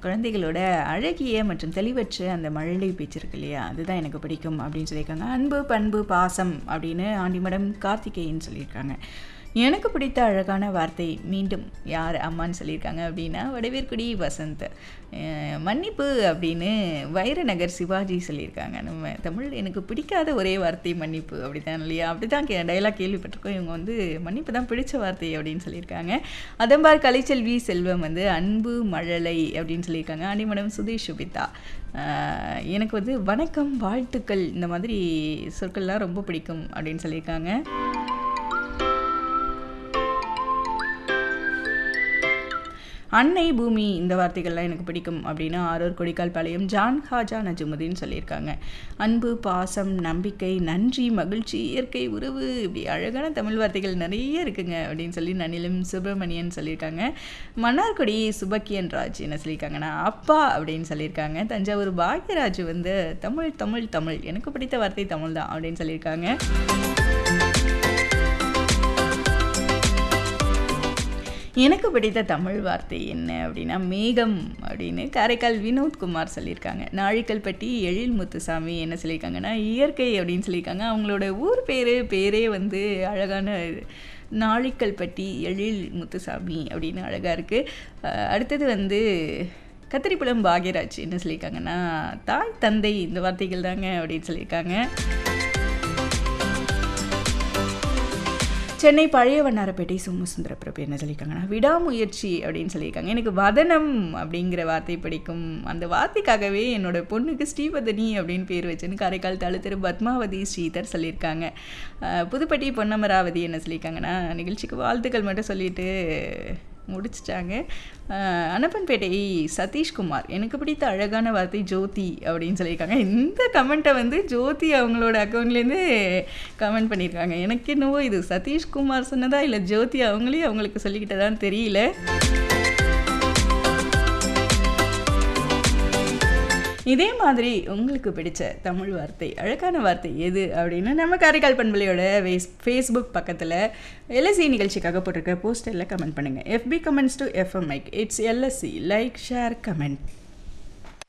குழந்தைகளோட அழகிய மற்றும் தெளிவற்ற அந்த மழலை பேச்சு இருக்கு இல்லையா அதுதான் எனக்கு பிடிக்கும் அப்படின்னு சொல்லியிருக்காங்க அன்பு பண்பு பாசம் அப்படின்னு ஆண்டிமடம் கார்த்திகேயன் சொல்லியிருக்காங்க எனக்கு பிடித்த அழகான வார்த்தை மீண்டும் யார் அம்மான்னு சொல்லியிருக்காங்க அப்படின்னா வடவேற்குடி வசந்த் அஹ் மன்னிப்பு அப்படின்னு வைரநகர் சிவாஜி சொல்லியிருக்காங்க நம்ம தமிழ் எனக்கு பிடிக்காத ஒரே வார்த்தை மன்னிப்பு அப்படி தான் இல்லையா அப்படி தான் கே டைலாக் கேள்விப்பட்டிருக்கோம் இவங்க வந்து மன்னிப்பு தான் பிடிச்ச வார்த்தை அப்படின்னு சொல்லியிருக்காங்க அதம்பார் கலைச்செல்வி செல்வம் வந்து அன்பு மழலை அப்படின்னு சொல்லியிருக்காங்க அனிமடம் சுதீஷ் சுபிதா அஹ் எனக்கு வந்து வணக்கம் வாழ்த்துக்கள் இந்த மாதிரி சொற்கள்லாம் ரொம்ப பிடிக்கும் அப்படின்னு சொல்லியிருக்காங்க அன்னை பூமி இந்த வார்த்தைகள்லாம் எனக்கு பிடிக்கும் அப்படின்னு ஆரூர் கொடிக்கால் பாளையம் ஜான் ஹாஜா நஜுமுதீன் சொல்லியிருக்காங்க அன்பு பாசம் நம்பிக்கை நன்றி மகிழ்ச்சி இயற்கை உறவு இப்படி அழகான தமிழ் வார்த்தைகள் நிறைய இருக்குங்க அப்படின்னு சொல்லி நனிலம் சுப்பிரமணியன் சொல்லியிருக்காங்க மன்னார்குடி சுபக்கியன் ராஜ் என்ன சொல்லியிருக்காங்கன்னா அப்பா அப்படின்னு சொல்லியிருக்காங்க தஞ்சாவூர் பாக்யராஜ் வந்து தமிழ் தமிழ் தமிழ் எனக்கு பிடித்த வார்த்தை தமிழ் தான் அப்படின்னு சொல்லியிருக்காங்க எனக்கு பிடித்த தமிழ் வார்த்தை என்ன அப்படின்னா மேகம் அப்படின்னு காரைக்கால் வினோத்குமார் சொல்லியிருக்காங்க நாழிக்கல்பட்டி எழில் முத்துசாமி என்ன சொல்லியிருக்காங்கன்னா இயற்கை அப்படின்னு சொல்லியிருக்காங்க அவங்களோட ஊர் பேர் பேரே வந்து அழகான நாழிக்கல்பட்டி எழில் முத்துசாமி அப்படின்னு அழகாக இருக்குது அடுத்தது வந்து கத்திரிப்புலம் பாக்யராஜ் என்ன சொல்லியிருக்காங்கன்னா தாய் தந்தை இந்த வார்த்தைகள் தாங்க அப்படின்னு சொல்லியிருக்காங்க சென்னை பழைய வண்ணாரப்பேட்டை சோமசுந்தர பிரபு என்ன சொல்லியிருக்காங்கன்னா விடாமுயற்சி அப்படின்னு சொல்லியிருக்காங்க எனக்கு வதனம் அப்படிங்கிற வார்த்தை பிடிக்கும் அந்த வார்த்தைக்காகவே என்னோட பொண்ணுக்கு ஸ்ரீவதனி அப்படின்னு பேர் வச்சுன்னு காரைக்கால் தழுத்திரு பத்மாவதி ஸ்ரீதர் சொல்லியிருக்காங்க அஹ் புதுப்பட்டி பொன்னமராவதி என்ன சொல்லியிருக்காங்கன்னா நிகழ்ச்சிக்கு வாழ்த்துக்கள் மட்டும் சொல்லிட்டு முடிச்சிட்டாங்க அஹ் அனப்பன்பேட்டை சதீஷ்குமார் எனக்கு பிடித்த அழகான வார்த்தை ஜோதி அப்படின்னு சொல்லியிருக்காங்க இந்த கமெண்ட்டை வந்து ஜோதி அவங்களோட அக்கௌண்ட்லேருந்து கமெண்ட் பண்ணியிருக்காங்க எனக்கு என்னவோ இது சதீஷ்குமார் சொன்னதா இல்லை ஜோதி அவங்களே அவங்களுக்கு சொல்லிக்கிட்டதான்னு தெரியல இதே மாதிரி உங்களுக்கு பிடிச்ச தமிழ் வார்த்தை அழகான வார்த்தை எது அப்படின்னு நம்ம காரைக்கால் பண்பலையோட வேஸ் ஃபேஸ்புக் பக்கத்தில் எல்எஸ்சி நிகழ்ச்சிக்காக போட்டிருக்க போஸ்டரில் கமெண்ட் பண்ணுங்கள் எஃபி comments to FM mic it's LSC like share comment